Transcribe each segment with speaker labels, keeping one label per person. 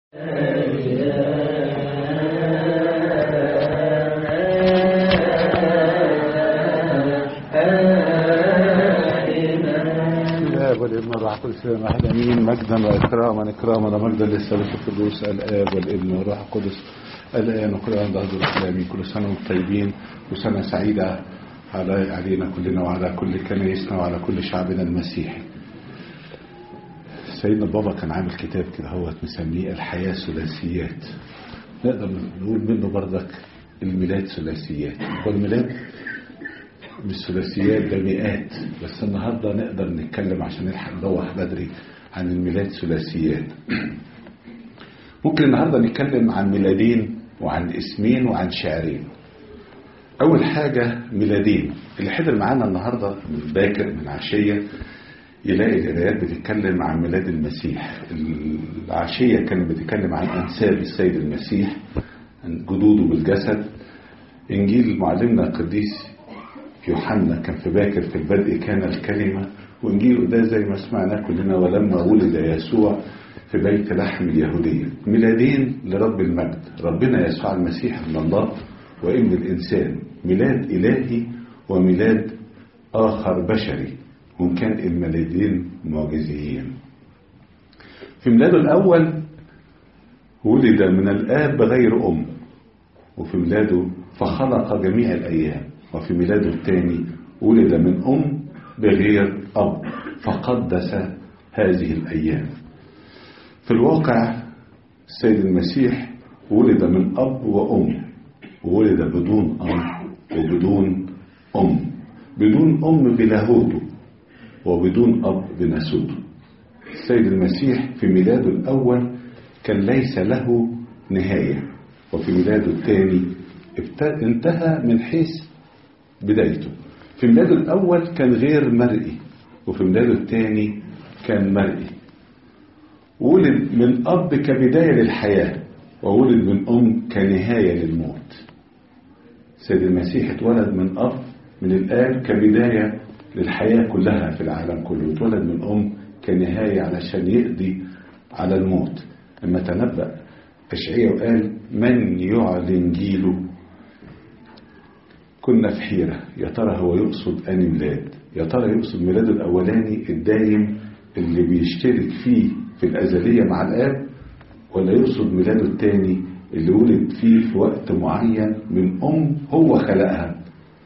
Speaker 1: الآب والابن والروح القدس واحد امين مجدا واكراما اكراما ومجدا للثالث القدوس الآب والابن والروح القدس الآن وكل آن ظهر الإسلامي كل سنة وانتم طيبين وسنة سعيدة على علينا كلنا وعلى كل كنايسنا وعلى كل شعبنا المسيحي سيدنا بابا كان عامل كتاب كده هو مسميه الحياة ثلاثيات نقدر نقول منه بردك الميلاد ثلاثيات والميلاد مش ثلاثيات ده مئات بس النهاردة نقدر نتكلم عشان نلحق نروح بدري عن الميلاد ثلاثيات ممكن النهاردة نتكلم عن ميلادين وعن اسمين وعن شعرين أول حاجة ميلادين اللي حضر معانا النهاردة من باكر من عشية يلاقي القرايات بتتكلم عن ميلاد المسيح العشية كانت بتتكلم عن أنساب السيد المسيح جدوده بالجسد إنجيل معلمنا القديس يوحنا كان في باكر في البدء كان الكلمة وإنجيل ده زي ما سمعنا كلنا ولما ولد يسوع في بيت لحم اليهودية ميلادين لرب المجد ربنا يسوع المسيح من الله وابن الإنسان ميلاد إلهي وميلاد آخر بشري وإن كان الميلادين معجزيين في ميلاده الأول ولد من الآب بغير أم وفي ميلاده فخلق جميع الأيام وفي ميلاده الثاني ولد من أم بغير أب فقدس هذه الأيام في الواقع السيد المسيح ولد من أب وأم ولد بدون أب وبدون أم بدون أم بلاهوته وبدون أب بناسوته السيد المسيح في ميلاده الأول كان ليس له نهاية وفي ميلاده الثاني انتهى من حيث بدايته في ميلاده الأول كان غير مرئي وفي ميلاده الثاني كان مرئي ولد من أب كبداية للحياة وولد من أم كنهاية للموت سيد المسيح اتولد من أب من الآب كبداية للحياة كلها في العالم كله اتولد من أم كنهاية علشان يقضي على الموت لما تنبأ أشعية وقال من يعلن جيله كنا في حيرة يا ترى هو يقصد أني ميلاد يا ترى يقصد ميلاده الأولاني الدايم اللي بيشترك فيه في الأزلية مع الآب ولا يقصد ميلاده الثاني اللي ولد فيه في وقت معين من أم هو خلقها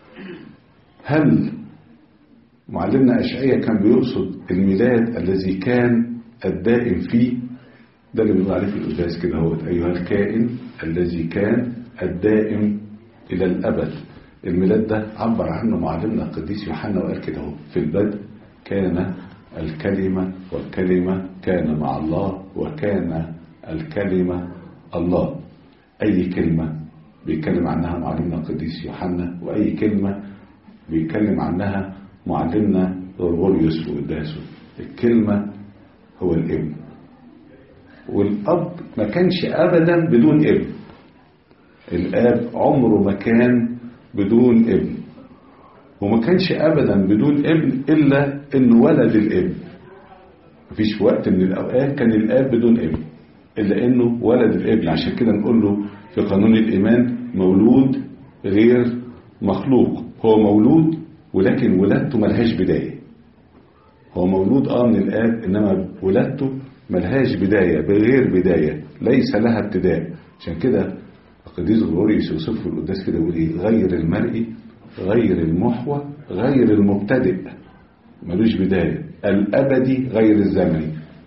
Speaker 1: هل معلمنا أشعية كان بيقصد الميلاد الذي كان الدائم فيه ده اللي بنقول عليه في القداس كده هو أيها الكائن الذي كان الدائم إلى الأبد الميلاد ده عبر عنه معلمنا القديس يوحنا وقال كده هو في البدء كان الكلمة والكلمة كان مع الله وكان الكلمة الله أي كلمة بيتكلم عنها معلمنا القديس يوحنا وأي كلمة بيتكلم عنها معلمنا غرغوريوس وقداسه الكلمة هو الابن والأب ما كانش أبدا بدون ابن الآب عمره ما كان بدون ابن وما كانش ابدا بدون ابن الا انه ولد الابن مفيش وقت من الاوقات كان الاب بدون ابن الا انه ولد الابن عشان كده نقول له في قانون الايمان مولود غير مخلوق هو مولود ولكن ولادته ملهاش بدايه هو مولود اه من الاب انما ولادته ملهاش بدايه بغير بدايه ليس لها ابتداء عشان كده القديس غروريوس يوصفه القداس كده يقول ايه غير المرئي غير المحوى غير المبتدئ ملوش بداية الأبدي غير الزمني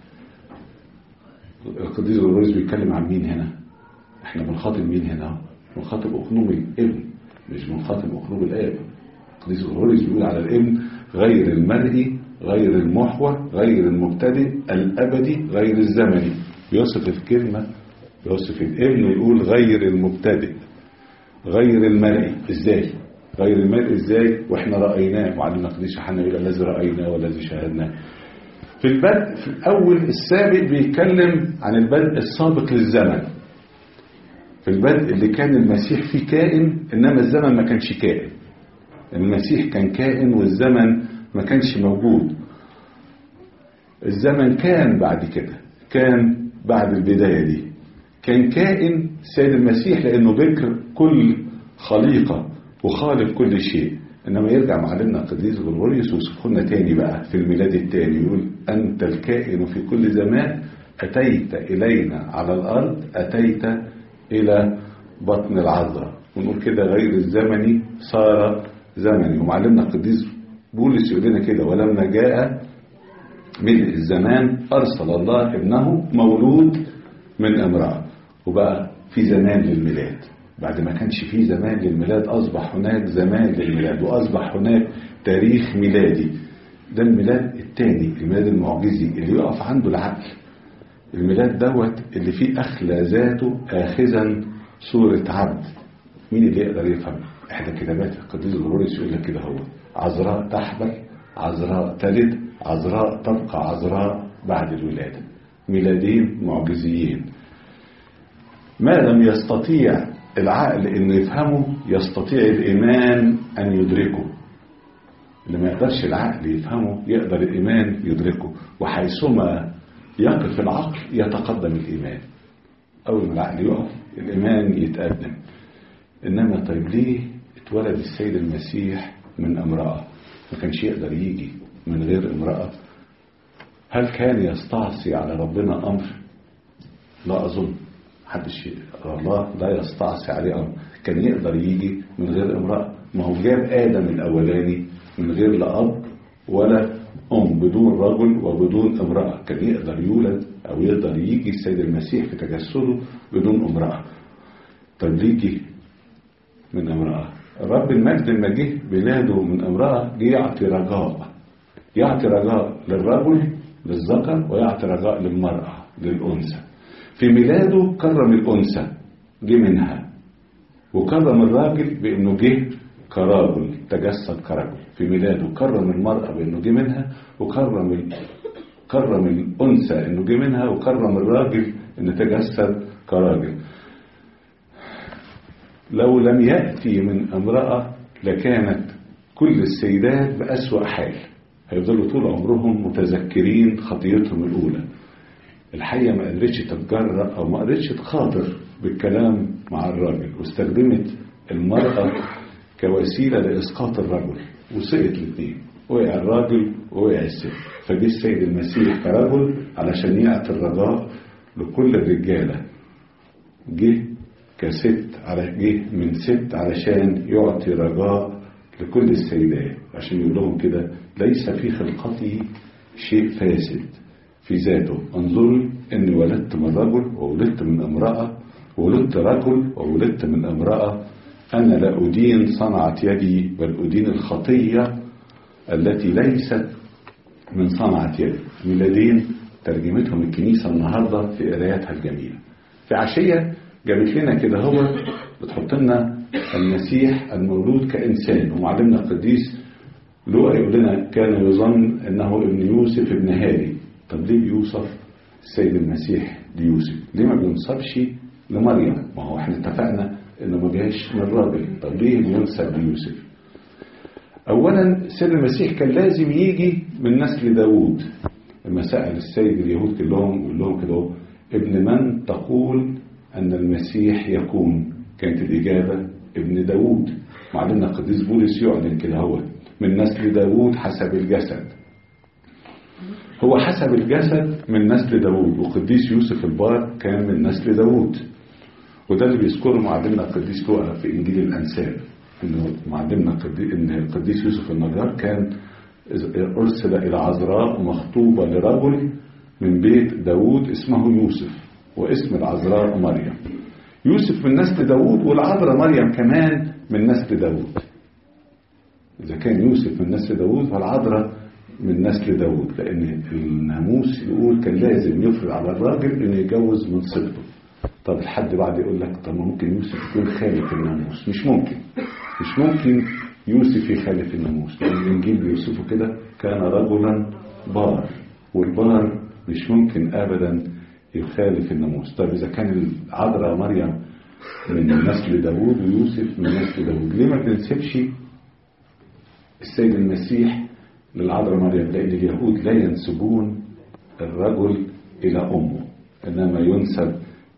Speaker 1: القديس غروريوس بيتكلم عن مين هنا احنا بنخاطب مين هنا بنخاطب أقنوم الابن مش بنخاطب أقنوم الآب القديس غروريوس بيقول على الابن غير المرئي غير المحوى غير المبتدئ الأبدي غير الزمني بيوصف الكلمة يوصف الابن ويقول غير المبتدئ غير المرئي ازاي غير المرئي ازاي واحنا رأيناه معلمنا قديس يوحنا يقول الذي رأيناه والذي شاهدناه في البدء في الأول السابق بيتكلم عن البدء السابق للزمن في البدء اللي كان المسيح فيه كائن إنما الزمن ما كانش كائن المسيح كان كائن والزمن ما كانش موجود الزمن كان بعد كده كان بعد البداية دي كان كائن سيد المسيح لأنه بكر كل خليقة وخالق كل شيء إنما يرجع معلمنا القديس غرغوريوس ويوصفه لنا تاني بقى في الميلاد التاني يقول أنت الكائن في كل زمان أتيت إلينا على الأرض أتيت إلى بطن العذراء ونقول كده غير الزمني صار زمني ومعلمنا القديس بولس يقول لنا كده ولما جاء ملء الزمان أرسل الله ابنه مولود من امرأة وبقى في زمان للميلاد بعد ما كانش في زمان للميلاد أصبح هناك زمان للميلاد وأصبح هناك تاريخ ميلادي ده الميلاد الثاني الميلاد المعجزي اللي يقف عنده العقل الميلاد دوت اللي فيه أخلى ذاته آخذا صورة عبد مين اللي يقدر يفهم احدى كتابات القديس الغروريس يقول لك كده هو عذراء تحبل عذراء تلد عذراء تبقى عذراء بعد الولادة ميلادين معجزيين ما لم يستطيع العقل انه يفهمه يستطيع الايمان ان يدركه اللي ما يقدرش العقل يفهمه يقدر الايمان يدركه وحيثما يقف العقل يتقدم الايمان اول ما العقل يقف الايمان يتقدم انما طيب ليه اتولد السيد المسيح من امراه ما كانش يقدر يجي من غير امراه هل كان يستعصي على ربنا امر لا اظن محدش الله لا يستعصي عليه امر كان يقدر يجي من غير امراه ما هو جاب ادم الاولاني من غير لا اب ولا ام بدون رجل وبدون امراه كان يقدر يولد او يقدر يجي السيد المسيح في تجسده بدون امراه طب ليه جه من امراه الرب المجد لما جه بلاده من امراه جه يعطي رجاء يعطي رجاء للرجل للذكر ويعطي رجاء للمراه للانثى في ميلاده كرم الأنثى جه منها وكرم الراجل بأنه جه كراجل تجسد كرجل في ميلاده كرم المرأة بأنه جه منها وكرم ال... كرم الأنثى أنه جه منها وكرم الراجل أنه تجسد كراجل لو لم يأتي من امرأة لكانت كل السيدات بأسوأ حال هيفضلوا طول عمرهم متذكرين خطيتهم الأولى الحقيقة ما قدرتش تتجرأ أو ما قدرتش تخاطر بالكلام مع الراجل واستخدمت المرأة كوسيلة لإسقاط الرجل وسقط الاثنين وقع الراجل ووقع الست فجه السيد المسيح كرجل علشان يعطي الرجاء لكل الرجالة جه كست على جه من ست علشان يعطي رجاء لكل السيدات عشان يقول لهم كده ليس في خلقتي شيء فاسد في ذاته انظروا اني ولدت من رجل وولدت من امرأة وولدت رجل وولدت من امرأة أنا لا أدين صنعة يدي بل أدين الخطية التي ليست من صنعة يدي ميلادين ترجمتهم الكنيسة النهاردة في قراياتها الجميلة في عشية جابت لنا كده هو بتحط لنا المسيح المولود كإنسان ومعلمنا القديس لوقا يقول لنا كان يظن أنه ابن يوسف ابن هاري طب ليه بيوصف السيد المسيح ليوسف ليه ما بينصبش لمريم ما هو احنا اتفقنا انه ما جاش من راجل طب ليه بينسب ليوسف اولا سيد المسيح كان لازم يجي من نسل داوود لما سأل السيد اليهود كلهم يقول لهم كده ابن من تقول ان المسيح يكون كانت الاجابه ابن داوود معلمنا القديس بولس يعلن كده هو من نسل داوود حسب الجسد هو حسب الجسد من نسل داوود وقديس يوسف البار كان من نسل داوود وده اللي بيذكره معلمنا القديس لوقا في انجيل الانساب انه معلمنا ان القديس يوسف النجار كان ارسل الى عذراء مخطوبه لرجل من بيت داوود اسمه يوسف واسم العذراء مريم يوسف من نسل داوود والعذراء مريم كمان من نسل داوود اذا كان يوسف من نسل داوود فالعذراء من نسل داوود لأن الناموس يقول كان لازم يفرض على الراجل إنه يتجوز من صبته طب الحد بعد يقول لك طب ما ممكن يوسف يكون خالف الناموس مش ممكن مش ممكن يوسف يخالف الناموس لأن الإنجيل بيوصفه كده كان رجلا بار والبار مش ممكن أبدا يخالف الناموس طب إذا كان العذراء مريم من نسل داوود ويوسف من نسل داوود ليه ما بنسيبش السيد المسيح للعذراء مريم لأن اليهود لا ينسبون الرجل إلى أمه إنما ينسب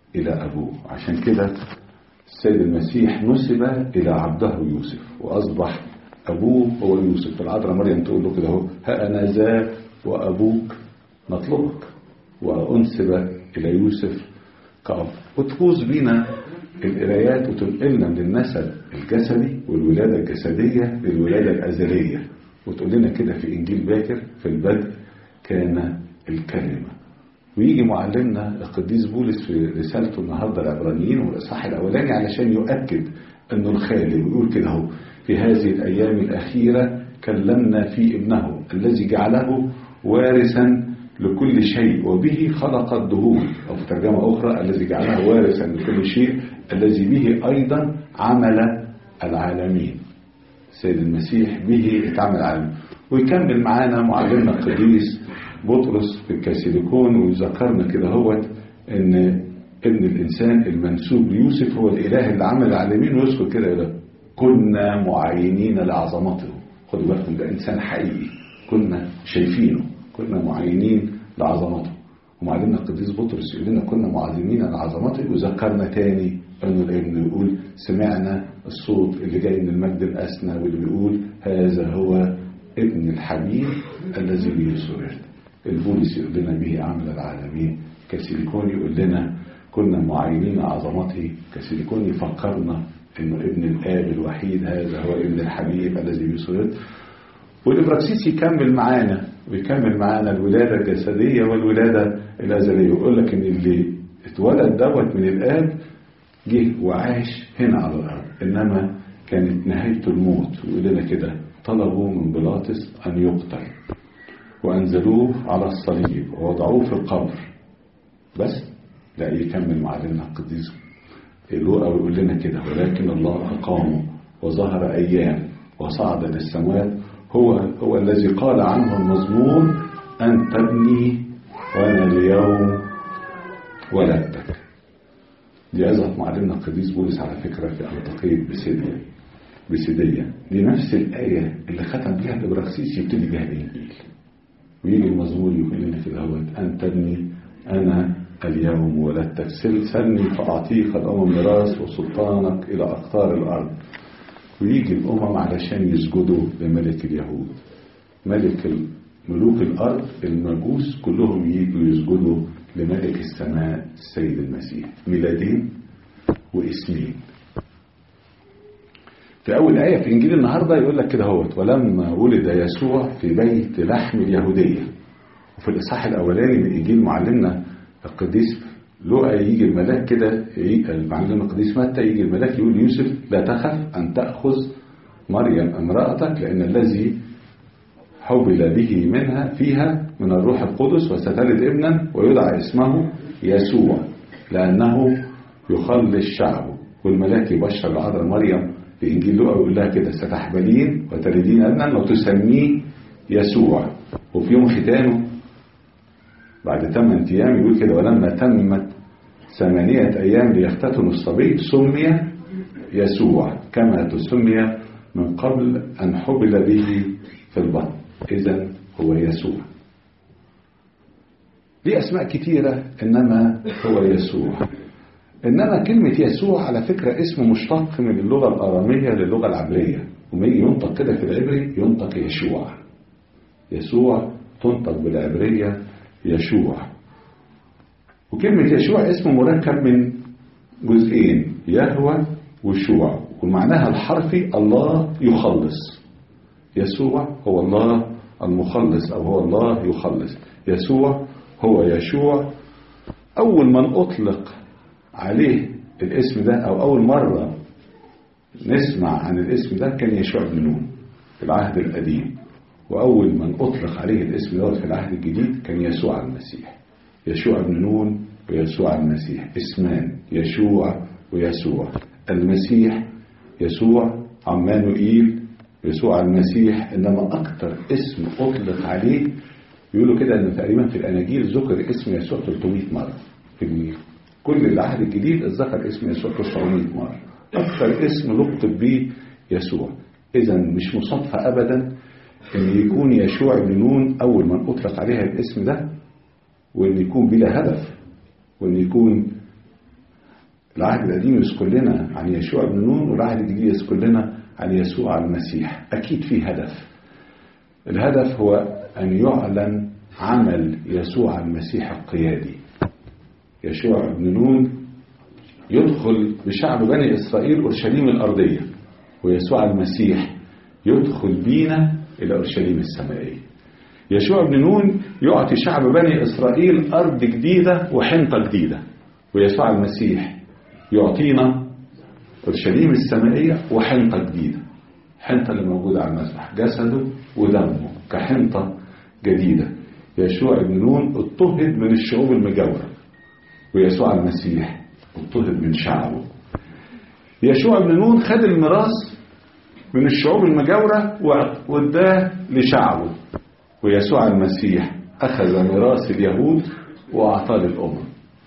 Speaker 1: إلى أبوه عشان كده السيد المسيح نسب إلى عبده يوسف وأصبح أبوه هو يوسف العذراء مريم تقول له كده هو ها أنا ذا وأبوك نطلبك وأنسب إلى يوسف كأب وتفوز بينا القرايات وتنقلنا من النسب الجسدي والولادة الجسدية للولادة الأزلية وتقول لنا كده في إنجيل باكر في البدء كان الكلمة ويجي معلمنا القديس بولس في رسالته النهارده العبرانيين والاصحاح الاولاني علشان يؤكد انه الخالق ويقول كده اهو في هذه الايام الاخيره كلمنا في ابنه الذي جعله وارثا لكل شيء وبه خلق الدهور او في ترجمه اخرى الذي جعله وارثا لكل شيء الذي به ايضا عمل العالمين سيد المسيح به اتعمل العالم ويكمل معانا معلمنا القديس بطرس في الكاسيليكون ويذكرنا كده هوت ان ابن الانسان المنسوب ليوسف هو الاله اللي عمل العالمين ويذكر كده ده كنا معينين لعظمته خدوا بالكم ده انسان حقيقي كنا شايفينه كنا معينين لعظمته ومعلمنا القديس بطرس يقول لنا كنا معظمين لعظمته وذكرنا تاني انه الابن يقول سمعنا الصوت اللي جاي من المجد الاسنى واللي بيقول هذا هو ابن الحبيب الذي به سررت البولس يقول لنا به عمل العالمين كسيليكون يقول لنا كنا معينين عظمته كسيليكون يفكرنا انه ابن الاب الوحيد هذا هو ابن الحبيب الذي بيصير والابراكسيس يكمل معانا ويكمل معانا الولاده الجسديه والولاده الازليه ويقول لك ان اللي اتولد دوت من الاب جه وعاش هنا على الارض انما كانت نهايته الموت ويقول لنا كده طلبوا من بيلاطس ان يقتل وأنزلوه على الصليب ووضعوه في القبر بس لا يكمل معلمنا القديس لوقا ويقول لنا كده ولكن الله أقامه وظهر أيام وصعد للسماوات هو هو الذي قال عنه المزمور أن تبني وأنا اليوم ولدتك دي أزهر معلمنا القديس بولس على فكرة في أنطاكية بسيدية بسيدية دي نفس الآية اللي ختم بيها الإبراكسيس يبتدي بيها الإنجيل ويجي المزمور يقول لنا في الأول أن تبني أنا اليوم ولدتك سلني فأعطيك الأمم ميراث وسلطانك إلى أقطار الأرض ويجي الأمم علشان يسجدوا لملك اليهود ملك ملوك الأرض المجوس كلهم يجوا يسجدوا لملك السماء السيد المسيح ميلادين واسمين في أول آية في إنجيل النهاردة يقول لك كده هوت ولما ولد يسوع في بيت لحم اليهودية وفي الإصحاح الأولاني من إنجيل معلمنا القديس لوقا يجي الملاك كده المعلم القديس متى يجي الملاك يقول ليوسف لا تخف أن تأخذ مريم امرأتك لأن الذي حبل به منها فيها من الروح القدس وستلد ابنا ويدعى اسمه يسوع لأنه يخلص شعبه والملاك يبشر العذراء مريم في إنجيل لوقا يقول لها كده ستحبلين وتلدين ابنا وتسميه يسوع وفي يوم ختانه بعد ثمان أيام يقول كده ولما تمت ثمانية أيام ليختتن الصبي سمي يسوع كما تسمي من قبل أن حبل به في البطن إذا هو يسوع ليه أسماء كتيرة إنما هو يسوع إنما كلمة يسوع على فكرة اسم مشتق من اللغة الأرامية للغة العبرية وما يجي ينطق كده في العبري ينطق يشوع يسوع تنطق بالعبرية يشوع وكلمة يشوع اسم مركب من جزئين يهوى وشوع ومعناها الحرفي الله يخلص يسوع هو الله المخلص أو هو الله يخلص يسوع هو يشوع أول من أطلق عليه الاسم ده أو أول مرة نسمع عن الاسم ده كان يشوع بن نون في العهد القديم وأول من أطلق عليه الاسم ده في العهد الجديد كان يسوع المسيح يشوع بن نون ويسوع المسيح اسمان يشوع ويسوع المسيح يسوع عمانوئيل يسوع المسيح إنما أكتر اسم أطلق عليه يقولوا كده أن تقريبا في الأناجيل ذكر اسم يسوع 300 مرة في كل العهد الجديد اتذكر اسم يسوع 900 مرة أكثر اسم لقب به يسوع إذا مش مصادفة أبدا أن يكون يشوع بن نون أول من أطلق عليها الاسم ده وأن يكون بلا هدف وأن يكون العهد القديم يذكر لنا عن يشوع بن نون والعهد الجديد يذكر لنا عن يسوع المسيح أكيد في هدف الهدف هو أن يعلن عمل يسوع المسيح القيادي يشوع بن نون يدخل بشعب بني إسرائيل أورشليم الأرضية ويسوع المسيح يدخل بينا إلى أورشليم السمائية يشوع بن نون يعطي شعب بني إسرائيل أرض جديدة وحنطة جديدة ويسوع المسيح يعطينا أورشليم السمائية وحنطة جديدة حنطة اللي موجودة على المسبح جسده ودمه كحنطة جديدة يشوع بن نون اضطهد من الشعوب المجاورة ويسوع المسيح اضطهد من شعبه يشوع بن نون خد الميراث من الشعوب المجاورة واداه لشعبه ويسوع المسيح أخذ ميراث اليهود وأعطاه للأمم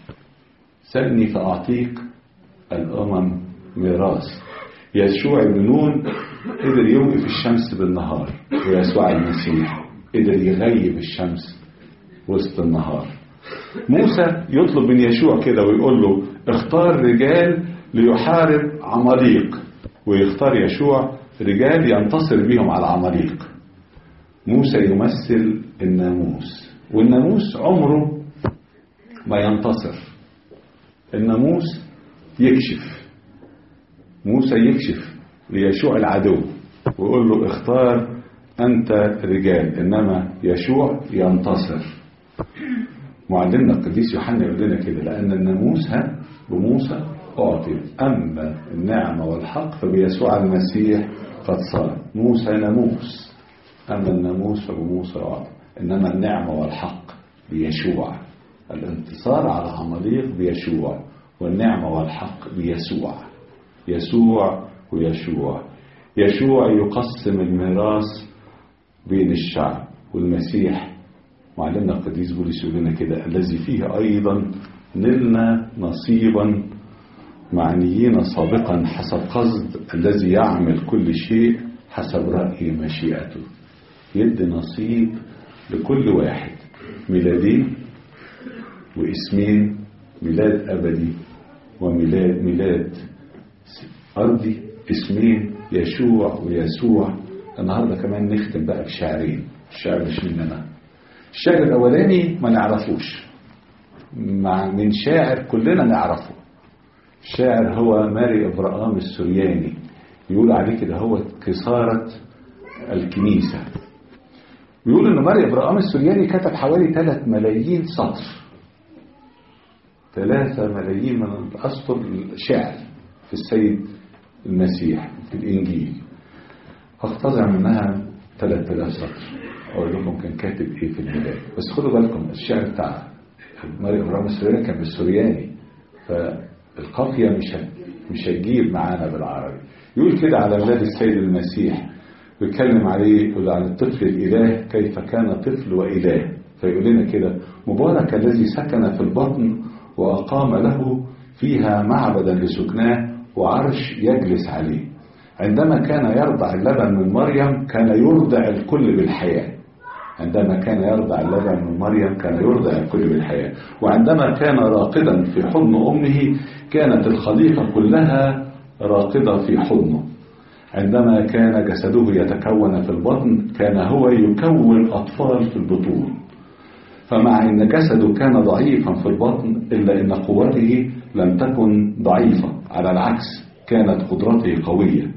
Speaker 1: سلني فأعطيك الأمم ميراث يشوع بن نون قدر يوقف الشمس بالنهار ويسوع المسيح قدر يغيب الشمس وسط النهار موسى يطلب من يشوع كده ويقول له اختار رجال ليحارب عماليق ويختار يشوع رجال ينتصر بهم على عماليق موسى يمثل الناموس والناموس عمره ما ينتصر الناموس يكشف موسى يكشف ليشوع العدو ويقول له اختار أنت رجال إنما يشوع ينتصر معلمنا القديس يوحنا يقول لنا كده لأن الناموس ها بموسى أعطي أما النعمة والحق فبيسوع المسيح قد صار موسى ناموس أما الناموس فبموسى أعطي إنما النعمة والحق بيشوع الانتصار على عماليق بيشوع والنعمة والحق بيسوع يسوع ويشوع يشوع يقسم الميراث بين الشعب والمسيح معلمنا القديس بولس يقول لنا كده الذي فيه أيضا نلنا نصيبا معنيين سابقا حسب قصد الذي يعمل كل شيء حسب رأي مشيئته يدي نصيب لكل واحد ميلادين واسمين ميلاد أبدي وميلاد ميلاد أرضي اسمين يشوع ويسوع النهارده كمان نختم بقى بشعرين الشعر مش مننا الشعر الأولاني ما نعرفوش مع من شاعر كلنا نعرفه الشاعر هو ماري إبراهام السرياني يقول عليه كده هو كسارة الكنيسة بيقول إن ماري إبراهام السرياني كتب حوالي 3 ملايين سطر 3 ملايين من الأسطر شعر في السيد المسيح في الإنجيل هقتطع منها 3000 سطر أقول لكم كان كاتب إيه في البداية بس خدوا بالكم الشعر بتاع ماري إبراهام السرياني كان بالسرياني فالقافية مش مش هتجيب معانا بالعربي يقول كده على ولاد السيد المسيح بيتكلم عليه يقول عن الطفل الإله كيف كان طفل وإله فيقول لنا كده مبارك الذي سكن في البطن وأقام له فيها معبدا لسكناه وعرش يجلس عليه عندما كان يرضع اللبن من مريم كان يرضع الكل بالحياة عندما كان يرضع اللبن من مريم كان يرضع الكل بالحياة وعندما كان راقدا في حضن أمه كانت الخليقة كلها راقدة في حضنه عندما كان جسده يتكون في البطن كان هو يكون أطفال في البطون فمع أن جسده كان ضعيفا في البطن إلا أن قوته لم تكن ضعيفة على العكس كانت قدرته قوية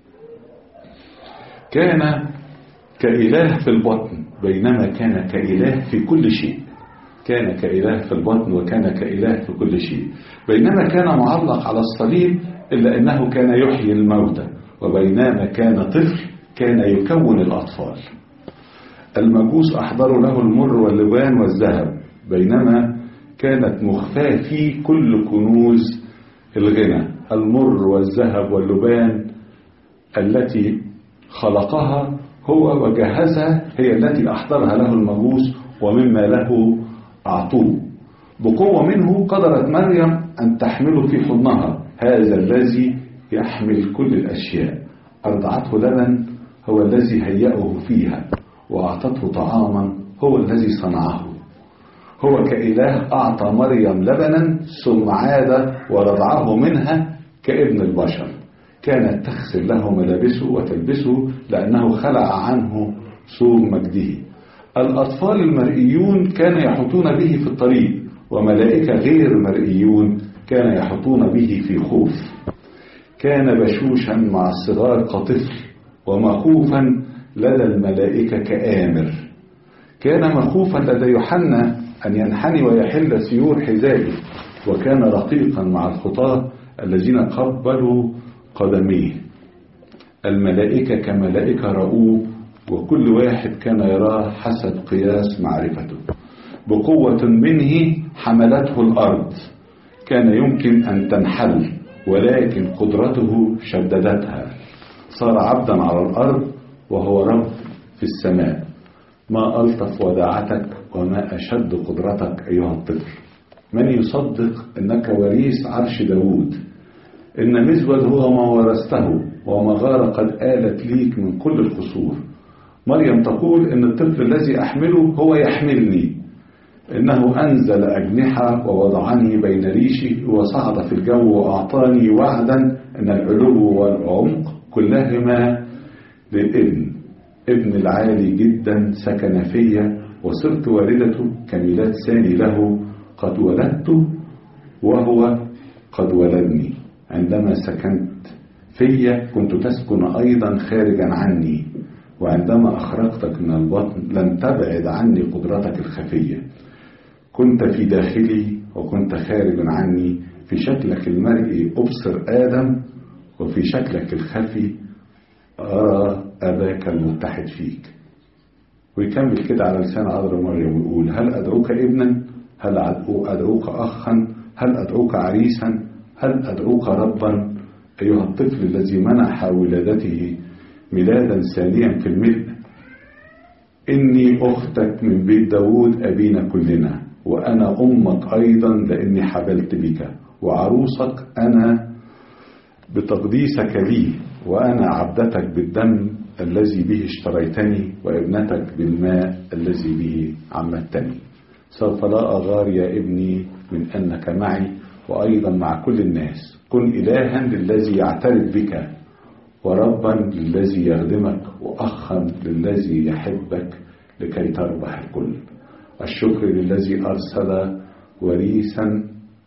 Speaker 1: كان كإله في البطن بينما كان كإله في كل شيء كان كإله في البطن وكان كإله في كل شيء بينما كان معلق على الصليب إلا أنه كان يحيي الموتى وبينما كان طفل كان يكون الأطفال المجوس أحضروا له المر واللبان والذهب بينما كانت مخفاة فيه كل كنوز الغنى المر والذهب واللبان التي خلقها هو وجهزها هي التي أحضرها له المجوس ومما له أعطوه بقوة منه قدرت مريم أن تحمله في حضنها هذا الذي يحمل كل الأشياء أرضعته لبن هو الذي هيأه فيها وأعطته طعاما هو الذي صنعه هو كإله أعطى مريم لبنا ثم عاد ورضعه منها كابن البشر كانت تغسل له ملابسه وتلبسه لأنه خلع عنه سور مجده الأطفال المرئيون كان يحطون به في الطريق وملائكة غير مرئيون كان يحطون به في خوف كان بشوشا مع الصغار كطفل ومخوفا لدى الملائكة كآمر كان مخوفا لدى يوحنا أن ينحني ويحل سيور حذائه وكان رقيقا مع الخطاة الذين قبلوا قدميه الملائكة كملائكة رؤوه وكل واحد كان يراه حسب قياس معرفته بقوة منه حملته الأرض كان يمكن أن تنحل ولكن قدرته شددتها صار عبدا على الأرض وهو رب في السماء ما ألطف وداعتك وما أشد قدرتك أيها الطفل من يصدق أنك وريث عرش داود إن مزود هو ما ورثته ومغارة قد آلت ليك من كل القصور مريم تقول إن الطفل الذي أحمله هو يحملني إنه أنزل أجنحة ووضعني بين ريشي وصعد في الجو وأعطاني وعدا أن العلو والعمق كلهما للابن ابن العالي جدا سكن فيا وصرت والدته كميلاد ثاني له قد ولدته وهو قد ولدني عندما سكنت فيا كنت تسكن أيضا خارجا عني وعندما أخرجتك من البطن لم تبعد عني قدرتك الخفية كنت في داخلي وكنت خارج عني في شكلك المرئي أبصر آدم وفي شكلك الخفي أرى أباك المتحد فيك ويكمل كده على لسان عذراء مريم ويقول هل أدعوك ابنا هل أدعوك أخا هل أدعوك عريسا هل أدعوك ربا أيها الطفل الذي منح ولادته ميلادا ثانيا في الملء إني أختك من بيت داود أبينا كلنا وأنا أمك أيضا لأني حبلت بك وعروسك أنا بتقديسك لي وأنا عبدتك بالدم الذي به اشتريتني وابنتك بالماء الذي به عمدتني سوف لا أغار يا ابني من أنك معي وأيضا مع كل الناس كن إلها للذي يعترف بك وربا للذي يخدمك وأخا للذي يحبك لكي تربح الكل الشكر للذي أرسل وريثا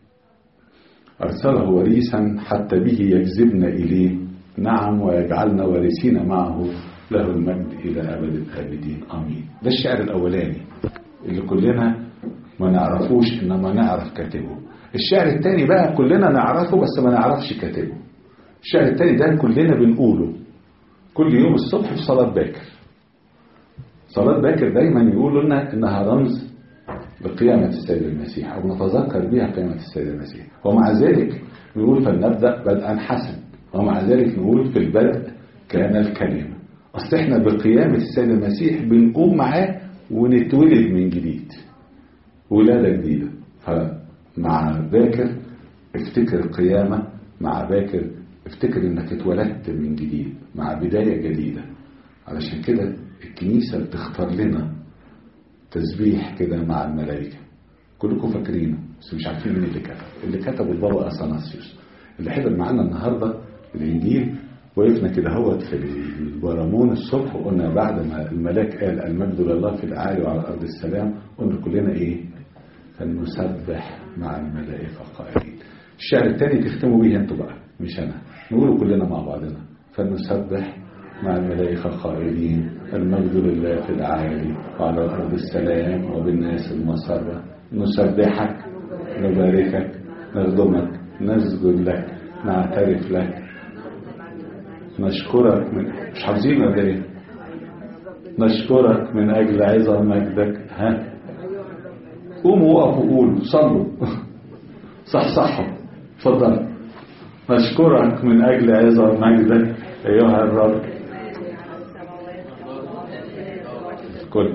Speaker 1: أرسله وريثا حتى به يجذبنا إليه نعم ويجعلنا وارثين معه له المجد إلى أبد الآبدين آمين ده الشعر الأولاني اللي كلنا ما نعرفوش إنما نعرف كاتبه الشعر الثاني بقى كلنا نعرفه بس ما نعرفش كاتبه الشعر الثاني ده كلنا بنقوله كل يوم الصبح في صلاة باكر صلاة باكر دايما يقولوا لنا إنها رمز لقيامة السيد المسيح أو نتذكر بها قيامة السيد المسيح ومع ذلك نقول فلنبدأ بدءا حسن ومع ذلك نقول في البدء كان الكلمة أصل إحنا بقيامة السيد المسيح بنقوم معاه ونتولد من جديد ولادة جديدة فمع باكر افتكر قيامة مع باكر افتكر انك اتولدت من جديد مع بداية جديدة علشان كده الكنيسة بتختار لنا تسبيح كده مع الملائكة كلكم فاكرينه بس مش عارفين مين اللي كتب اللي كتبه البابا اثناسيوس اللي حضر معانا النهارده الانجيل وقفنا كده هوت في البرامون الصبح وقلنا بعد ما الملاك قال المجد لله في الاعالي وعلى الارض السلام قلنا كلنا ايه فلنسبح مع الملائكه قائلين الشعر الثاني تختموا بيه انتوا بقى مش انا نقوله كلنا مع بعضنا فلنسبح مع الملائكة قائلين المجد لله في الأعالي وعلى الأرض السلام وبالناس المسرة نسبحك نباركك نخدمك نسجد لك نعترف لك نشكرك من مش حافظين ولا ايه؟ نشكرك من أجل عظم مجدك ها قوموا وقفوا قولوا صلوا صحصحوا اتفضل نشكرك من أجل عظم مجدك أيها الرب كل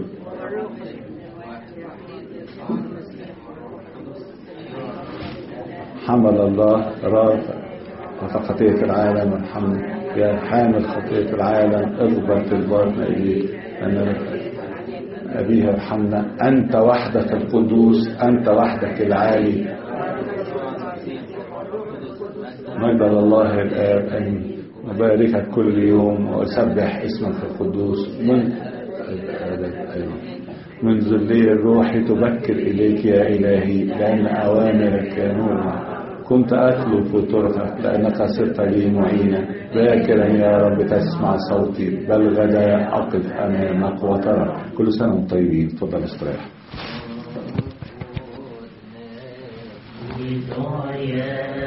Speaker 1: حمل الله رافع رفع خطية العالم الحمد يا حامل خطية العالم اضبط الباطن إليك أنا أبيه ارحمنا أنت وحدك القدوس أنت وحدك العالي مجد الله الآب أمين وباركك كل يوم وأسبح اسمك القدوس من من ذلي الروح تبكر إليك يا إلهي لأن أوامرك يا نور كنت أطلب في طرقك لأنك صرت لي معينا باكرا يا رب تسمع صوتي بل غدا أقف أمامك وترى كل سنة وانتم طيبين تفضل استريح
Speaker 2: Victoria